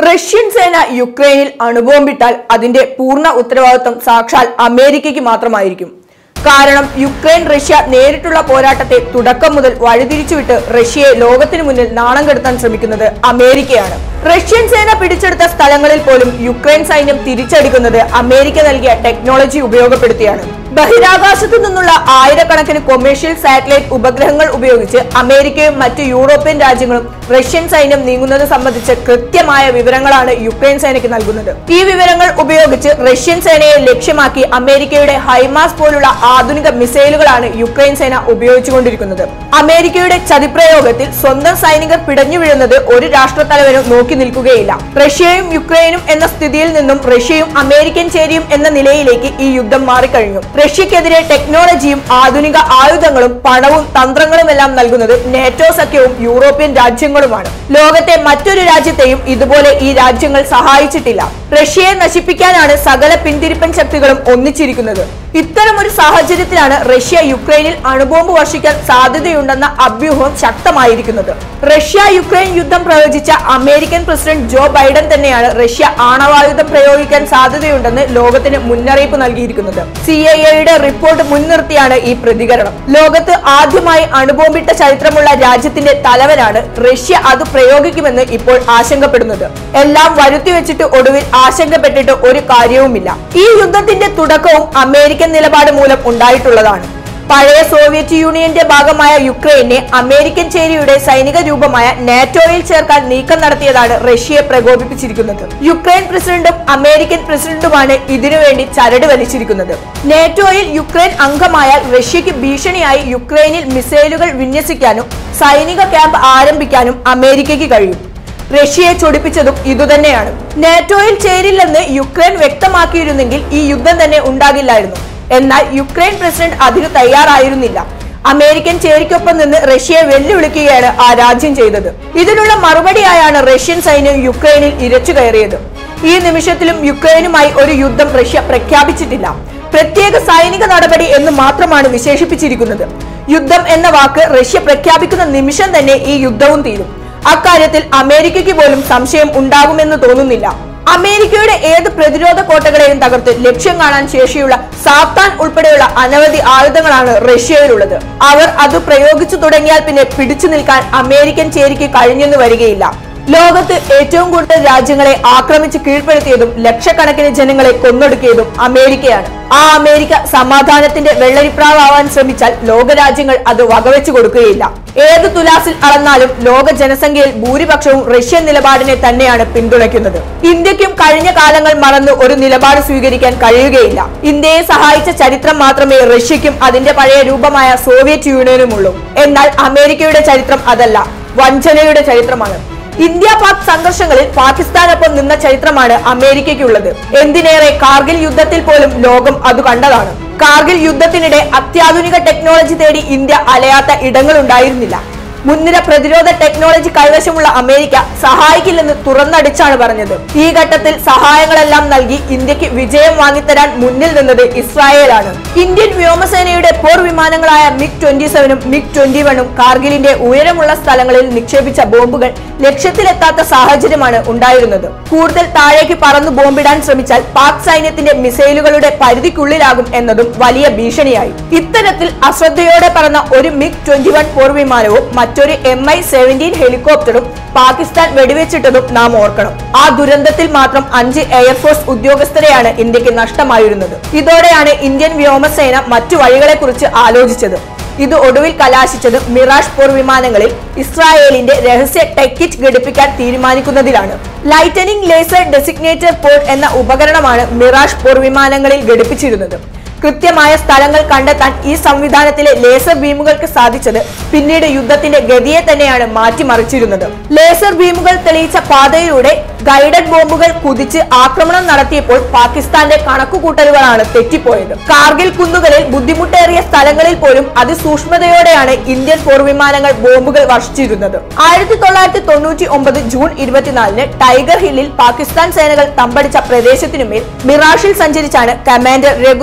Russian സേന യുക്രൈനിൽ അണുബോംബിട്ടാൽ അതിന്റെ പൂർണ്ണ ഉത്തരവാദിത്വം സാക്ഷാൽ അമേരിക്കയ്ക്ക് മാത്രമായിരിക്കും കാരണം യുക്രൈൻ റഷ്യ നേരിട്ടുള്ള പോരാട്ടത്തെ തുടക്കം മുതൽ വഴിതിരിച്ചുവിട്ട് റഷ്യയെ ലോകത്തിനു മുന്നിൽ നാണം കെടുത്താൻ ശ്രമിക്കുന്നത് അമേരിക്കയാണ് റഷ്യൻ സേന പിടിച്ചെടുത്ത സ്ഥലങ്ങളിൽ പോലും യുക്രൈൻ സൈന്യം തിരിച്ചടിക്കുന്നത് അമേരിക്ക നൽകിയ ടെക്നോളജി ഉപയോഗപ്പെടുത്തിയാണ് ബഹിരാകാശത്തു നിന്നുള്ള ആയിരക്കണക്കിന് കൊമേഴ്ഷ്യൽ സാറ്റലൈറ്റ് ഉപഗ്രഹങ്ങൾ ഉപയോഗിച്ച് അമേരിക്കയും മറ്റ് യൂറോപ്യൻ രാജ്യങ്ങളും റഷ്യൻ സൈന്യം നീങ്ങുന്നത് സംബന്ധിച്ച് കൃത്യമായ വിവരങ്ങളാണ് യുക്രൈൻ സേനയ്ക്ക് നൽകുന്നത് ഈ വിവരങ്ങൾ ഉപയോഗിച്ച് റഷ്യൻ സേനയെ ലക്ഷ്യമാക്കി അമേരിക്കയുടെ ഹൈമാസ് പോലുള്ള ആധുനിക മിസൈലുകളാണ് യുക്രൈൻ സേന ഉപയോഗിച്ചുകൊണ്ടിരിക്കുന്നത് അമേരിക്കയുടെ ചതിപ്രയോഗത്തിൽ സ്വന്തം സൈനികർ പിടഞ്ഞു വീഴുന്നത് ഒരു രാഷ്ട്രത്തലവനും നോക്കി നിൽക്കുകയില്ല റഷ്യയും യുക്രൈനും എന്ന സ്ഥിതിയിൽ നിന്നും റഷ്യയും അമേരിക്കൻ ചേരിയും എന്ന നിലയിലേക്ക് ഈ യുദ്ധം മാറിക്കഴിഞ്ഞു റഷ്യക്കെതിരെ ടെക്നോളജിയും ആധുനിക ആയുധങ്ങളും പണവും തന്ത്രങ്ങളുമെല്ലാം നൽകുന്നത് നേറ്റോ സഖ്യവും യൂറോപ്യൻ രാജ്യങ്ങളുമാണ് ലോകത്തെ മറ്റൊരു രാജ്യത്തെയും ഇതുപോലെ ഈ രാജ്യങ്ങൾ സഹായിച്ചിട്ടില്ല റഷ്യയെ നശിപ്പിക്കാനാണ് സകല പിന്തിരിപ്പൻ ശക്തികളും ഒന്നിച്ചിരിക്കുന്നത് ഇത്തരം ഒരു സാഹചര്യത്തിലാണ് റഷ്യ യുക്രൈനിൽ അണുബോംബ് വർഷിക്കാൻ സാധ്യതയുണ്ടെന്ന അഭ്യൂഹം ശക്തമായിരിക്കുന്നത് റഷ്യ യുക്രൈൻ യുദ്ധം പ്രവചിച്ച അമേരിക്കൻ പ്രസിഡന്റ് ജോ ബൈഡൻ തന്നെയാണ് റഷ്യ ആണവായുധം പ്രയോഗിക്കാൻ സാധ്യതയുണ്ടെന്ന് ലോകത്തിന് മുന്നറിയിപ്പ് നൽകിയിരിക്കുന്നത് സി ഐ എയുടെ റിപ്പോർട്ട് മുൻനിർത്തിയാണ് ഈ പ്രതികരണം ലോകത്ത് ആദ്യമായി അണുബോംബിട്ട ചരിത്രമുള്ള രാജ്യത്തിന്റെ തലവനാണ് റഷ്യ അത് പ്രയോഗിക്കുമെന്ന് ഇപ്പോൾ ആശങ്കപ്പെടുന്നത് എല്ലാം വരുത്തി വെച്ചിട്ട് ഒടുവിൽ ആശങ്കപ്പെട്ടിട്ട് ഒരു കാര്യവുമില്ല ഈ യുദ്ധത്തിന്റെ തുടക്കവും അമേരിക്കൻ നിലപാട് മൂലം ഉണ്ടായിട്ടുള്ളതാണ് പഴയ സോവിയറ്റ് യൂണിയന്റെ ഭാഗമായ യുക്രൈനെ അമേരിക്കൻ ചേരിയുടെ സൈനിക രൂപമായ നാറ്റോയിൽ ചേർക്കാൻ നീക്കം നടത്തിയതാണ് റഷ്യയെ പ്രകോപിപ്പിച്ചിരിക്കുന്നത് യുക്രൈൻ പ്രസിഡന്റും അമേരിക്കൻ പ്രസിഡന്റുമാണ് ഇതിനുവേണ്ടി ചരട് വലിച്ചിരിക്കുന്നത് നാറ്റോയിൽ യുക്രൈൻ അംഗമായാൽ റഷ്യക്ക് ഭീഷണിയായി യുക്രൈനിൽ മിസൈലുകൾ വിന്യസിക്കാനും സൈനിക ക്യാമ്പ് ആരംഭിക്കാനും അമേരിക്കയ്ക്ക് കഴിയും റഷ്യയെ ചൊടിപ്പിച്ചതും ഇതുതന്നെയാണ് നാറ്റോയിൽ ചേരില്ലെന്ന് യുക്രൈൻ വ്യക്തമാക്കിയിരുന്നെങ്കിൽ ഈ യുദ്ധം തന്നെ ഉണ്ടാകില്ലായിരുന്നു എന്നാൽ യുക്രൈൻ പ്രസിഡന്റ് അതിന് തയ്യാറായിരുന്നില്ല അമേരിക്കൻ ചേരിക്കൊപ്പം നിന്ന് റഷ്യയെ വെല്ലുവിളിക്കുകയാണ് ആ രാജ്യം ചെയ്തത് ഇതിനുള്ള മറുപടിയായാണ് റഷ്യൻ സൈന്യം യുക്രൈനിൽ ഇരച്ചു കയറിയത് ഈ നിമിഷത്തിലും യുക്രൈനുമായി ഒരു യുദ്ധം റഷ്യ പ്രഖ്യാപിച്ചിട്ടില്ല പ്രത്യേക സൈനിക നടപടി എന്ന് മാത്രമാണ് വിശേഷിപ്പിച്ചിരിക്കുന്നത് യുദ്ധം എന്ന വാക്ക് റഷ്യ പ്രഖ്യാപിക്കുന്ന നിമിഷം തന്നെ ഈ യുദ്ധവും തീരും അക്കാര്യത്തിൽ അമേരിക്കയ്ക്ക് പോലും സംശയം ഉണ്ടാകുമെന്ന് തോന്നുന്നില്ല അമേരിക്കയുടെ ഏത് പ്രതിരോധ കോട്ടകളെയും തകർത്ത് ലക്ഷ്യം കാണാൻ ശേഷിയുള്ള സാത്താൻ ഉൾപ്പെടെയുള്ള അനവധി ആയുധങ്ങളാണ് റഷ്യയിലുള്ളത് അവർ അത് പ്രയോഗിച്ചു തുടങ്ങിയാൽ പിന്നെ പിടിച്ചു നിൽക്കാൻ അമേരിക്കൻ ചേരിക്ക് കഴിഞ്ഞെന്ന് വരികയില്ല ലോകത്ത് ഏറ്റവും കൂടുതൽ രാജ്യങ്ങളെ ആക്രമിച്ച് കീഴ്പ്പെടുത്തിയതും ലക്ഷക്കണക്കിന് ജനങ്ങളെ കൊന്നൊടുക്കിയതും അമേരിക്കയാണ് ആ അമേരിക്ക സമാധാനത്തിന്റെ വെള്ളരിപ്രാവാൻ ശ്രമിച്ചാൽ ലോകരാജ്യങ്ങൾ അത് വകവെച്ചു കൊടുക്കുകയില്ല ഏത് തുലാസിൽ അളന്നാലും ലോക ജനസംഖ്യയിൽ ഭൂരിപക്ഷവും റഷ്യൻ നിലപാടിനെ തന്നെയാണ് പിന്തുണയ്ക്കുന്നത് ഇന്ത്യക്കും കഴിഞ്ഞ കാലങ്ങൾ മറന്ന് ഒരു നിലപാട് സ്വീകരിക്കാൻ കഴിയുകയില്ല ഇന്ത്യയെ സഹായിച്ച ചരിത്രം മാത്രമേ റഷ്യക്കും അതിന്റെ പഴയ രൂപമായ സോവിയറ്റ് യൂണിയനുമുള്ളൂ എന്നാൽ അമേരിക്കയുടെ ചരിത്രം അതല്ല വഞ്ചനയുടെ ചരിത്രമാണ് ഇന്ത്യ പാക് സംഘർഷങ്ങളിൽ പാകിസ്ഥാനൊപ്പം നിന്ന ചരിത്രമാണ് അമേരിക്കയ്ക്കുള്ളത് എന്തിനേറെ കാർഗിൽ യുദ്ധത്തിൽ പോലും ലോകം അത് കണ്ടതാണ് കാർഗിൽ യുദ്ധത്തിനിടെ അത്യാധുനിക ടെക്നോളജി തേടി ഇന്ത്യ അലയാത്ത ഇടങ്ങൾ ഉണ്ടായിരുന്നില്ല മുൻനിര പ്രതിരോധ ടെക്നോളജി കൈവശമുള്ള അമേരിക്ക സഹായിക്കില്ലെന്ന് തുറന്നടിച്ചാണ് പറഞ്ഞത് ഈ ഘട്ടത്തിൽ സഹായങ്ങളെല്ലാം നൽകി ഇന്ത്യക്ക് വിജയം വാങ്ങിത്തരാൻ മുന്നിൽ നിന്നത് ഇസ്രായേലാണ് ഇന്ത്യൻ വ്യോമസേനയുടെ പോർ വിമാനങ്ങളായ മിഗ് ട്വന്റി സെവനും മിഗ് ട്വന്റി വണ്ണും കാർഗിലിന്റെ ഉയരമുള്ള സ്ഥലങ്ങളിൽ നിക്ഷേപിച്ച ബോംബുകൾ ലക്ഷ്യത്തിലെത്താത്ത സാഹചര്യമാണ് ഉണ്ടായിരുന്നത് കൂടുതൽ താഴേക്ക് പറന്നു ബോംബിടാൻ ശ്രമിച്ചാൽ പാക് സൈന്യത്തിന്റെ മിസൈലുകളുടെ പരിധിക്കുള്ളിലാകും എന്നതും വലിയ ഭീഷണിയായി ഇത്തരത്തിൽ അശ്രദ്ധയോടെ പറന്ന ഒരു മിഗ് ട്വന്റി വൺ പോർ വിമാനവും മറ്റൊരു എം ഐ സെവൻറ്റീൻ ഹെലികോപ്റ്ററും പാകിസ്ഥാൻ വെടിവെച്ചിട്ടതും നാം ഓർക്കണം ആ ദുരന്തത്തിൽ മാത്രം അഞ്ച് എയർഫോഴ്സ് ഉദ്യോഗസ്ഥരെയാണ് ഇന്ത്യക്ക് നഷ്ടമായിരുന്നത് ഇതോടെയാണ് ഇന്ത്യൻ വ്യോമസേന മറ്റു വഴികളെക്കുറിച്ച് ആലോചിച്ചത് ഇത് ഒടുവിൽ കലാശിച്ചത് മിറാഷ് പോർ വിമാനങ്ങളിൽ ഇസ്രായേലിന്റെ രഹസ്യ ടെക്കിറ്റ് ഘടിപ്പിക്കാൻ തീരുമാനിക്കുന്നതിലാണ് ലൈറ്റനിങ് ലേസർ ഡെസിഗ്നേറ്റർ പോർട്ട് എന്ന ഉപകരണമാണ് മിറാഷ് പോർ വിമാനങ്ങളിൽ ഘടിപ്പിച്ചിരുന്നത് കൃത്യമായ സ്ഥലങ്ങൾ കണ്ടെത്താൻ ഈ സംവിധാനത്തിലെ ലേസർ ബീമുകൾക്ക് സാധിച്ചത് പിന്നീട് യുദ്ധത്തിന്റെ ഗതിയെ തന്നെയാണ് മാറ്റിമറിച്ചിരുന്നത് ലേസർ ബീമുകൾ തെളിയിച്ച പാതയിലൂടെ ഗൈഡഡ് ബോംബുകൾ കുതിച്ച് ആക്രമണം നടത്തിയപ്പോൾ പാകിസ്ഥാന്റെ കണക്കുകൂട്ടലുകളാണ് തെറ്റിപ്പോയത് കാർഗിൽ കുന്നുകളിൽ ബുദ്ധിമുട്ടേറിയ സ്ഥലങ്ങളിൽ പോലും അതിസൂക്ഷ്മതയോടെയാണ് ഇന്ത്യൻ പോർവിമാനങ്ങൾ ബോംബുകൾ വർഷിച്ചിരുന്നത് ആയിരത്തി തൊള്ളായിരത്തി തൊണ്ണൂറ്റി ഒമ്പത് ജൂൺ ഇരുപത്തിനാലിന് ടൈഗർ ഹില്ലിൽ പാകിസ്ഥാൻ സേനകൾ തമ്പടിച്ച പ്രദേശത്തിനുമേൽ മിറാഷിൽ സഞ്ചരിച്ചാണ് commander Raghunath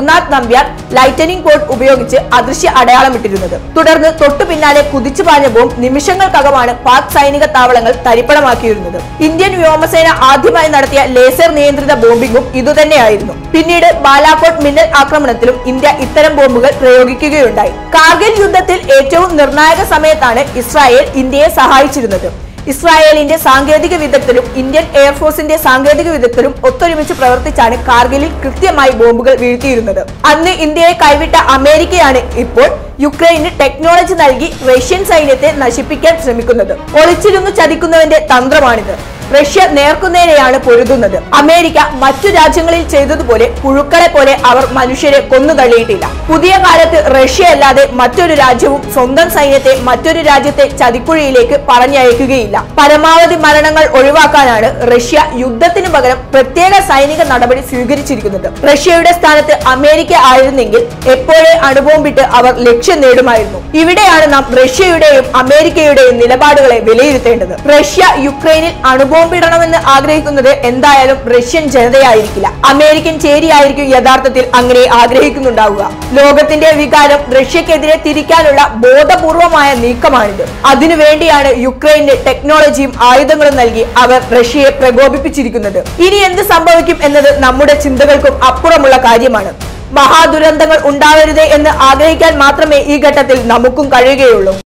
Nambiar lightning code ഉപയോഗിച്ച് അദൃശ്യ അടയാളമിട്ടിരുന്നത് തുടർന്ന് തൊട്ടു പിന്നാലെ കുതിച്ചു പാഞ്ഞ ബോംബ് നിമിഷങ്ങൾക്കകമാണ് പാക് സൈനിക താവളങ്ങൾ തരിപ്പണമാക്കിയിരുന്നത് ഇന്ത്യൻ വ്യോമസേന ആദ്യമായി നടത്തിയ ലേസർ നിയന്ത്രിത ബോംബിംഗും ഇതുതന്നെയായിരുന്നു പിന്നീട് ബാലാകോട്ട് മിന്നൽ ആക്രമണത്തിലും ഇന്ത്യ ഇത്തരം ബോംബുകൾ പ്രയോഗിക്കുകയുണ്ടായി കാർഗിൽ യുദ്ധത്തിൽ ഏറ്റവും നിർണായക സമയത്താണ് ഇസ്രായേൽ ഇന്ത്യയെ സഹായിച്ചിരുന്നത് ഇസ്രായേലിന്റെ സാങ്കേതിക വിദഗ്ധരും ഇന്ത്യൻ എയർഫോഴ്സിന്റെ സാങ്കേതിക വിദഗ്ധരും ഒത്തൊരുമിച്ച് പ്രവർത്തിച്ചാണ് കാർഗിലിൽ കൃത്യമായി ബോംബുകൾ വീഴ്ത്തിയിരുന്നത് അന്ന് ഇന്ത്യയെ കൈവിട്ട അമേരിക്കയാണ് ഇപ്പോൾ യുക്രൈന് ടെക്നോളജി നൽകി റഷ്യൻ സൈന്യത്തെ നശിപ്പിക്കാൻ ശ്രമിക്കുന്നത് ഒളിച്ചിരുന്നു ചതിക്കുന്നവന്റെ തന്ത്രമാണിത് റഷ്യ നേർക്കുനേരെയാണ് പൊരുതുന്നത് അമേരിക്ക മറ്റു രാജ്യങ്ങളിൽ ചെയ്തതുപോലെ പുഴുക്കളെ പോലെ അവർ മനുഷ്യരെ കൊന്നു തള്ളിയിട്ടില്ല പുതിയ കാലത്ത് റഷ്യ അല്ലാതെ മറ്റൊരു രാജ്യവും സ്വന്തം സൈന്യത്തെ മറ്റൊരു രാജ്യത്തെ ചതിക്കുഴിയിലേക്ക് പറഞ്ഞയക്കുകയില്ല പരമാവധി മരണങ്ങൾ ഒഴിവാക്കാനാണ് റഷ്യ യുദ്ധത്തിന് പകരം പ്രത്യേക സൈനിക നടപടി സ്വീകരിച്ചിരിക്കുന്നത് റഷ്യയുടെ സ്ഥാനത്ത് അമേരിക്ക ആയിരുന്നെങ്കിൽ എപ്പോഴേ അണുബോംബിട്ട് അവർ ലക്ഷ്യം നേടുമായിരുന്നു ഇവിടെയാണ് നാം റഷ്യയുടെയും അമേരിക്കയുടെയും നിലപാടുകളെ വിലയിരുത്തേണ്ടത് റഷ്യ യുക്രൈനിൽ അണുബോംബിടണമെന്ന് ആഗ്രഹിക്കുന്നത് എന്തായാലും റഷ്യൻ ജനതയായിരിക്കില്ല അമേരിക്കൻ ചേരിയായിരിക്കും യഥാർത്ഥത്തിൽ അങ്ങനെ ആഗ്രഹിക്കുന്നുണ്ടാവുക ലോകത്തിന്റെ വികാരം റഷ്യക്കെതിരെ തിരിക്കാനുള്ള ബോധപൂർവമായ നീക്കമാണിത് അതിനുവേണ്ടിയാണ് യുക്രൈന് ടെക്നോളജിയും ആയുധങ്ങളും നൽകി അവർ റഷ്യയെ പ്രകോപിപ്പിച്ചിരിക്കുന്നത് ഇനി എന്ത് സംഭവിക്കും എന്നത് നമ്മുടെ ചിന്തകൾക്കും അപ്പുറമുള്ള കാര്യമാണ് മഹാദുരന്തങ്ങൾ ഉണ്ടാവരുതേ എന്ന് ആഗ്രഹിക്കാൻ മാത്രമേ ഈ ഘട്ടത്തിൽ നമുക്കും കഴിയുകയുള്ളൂ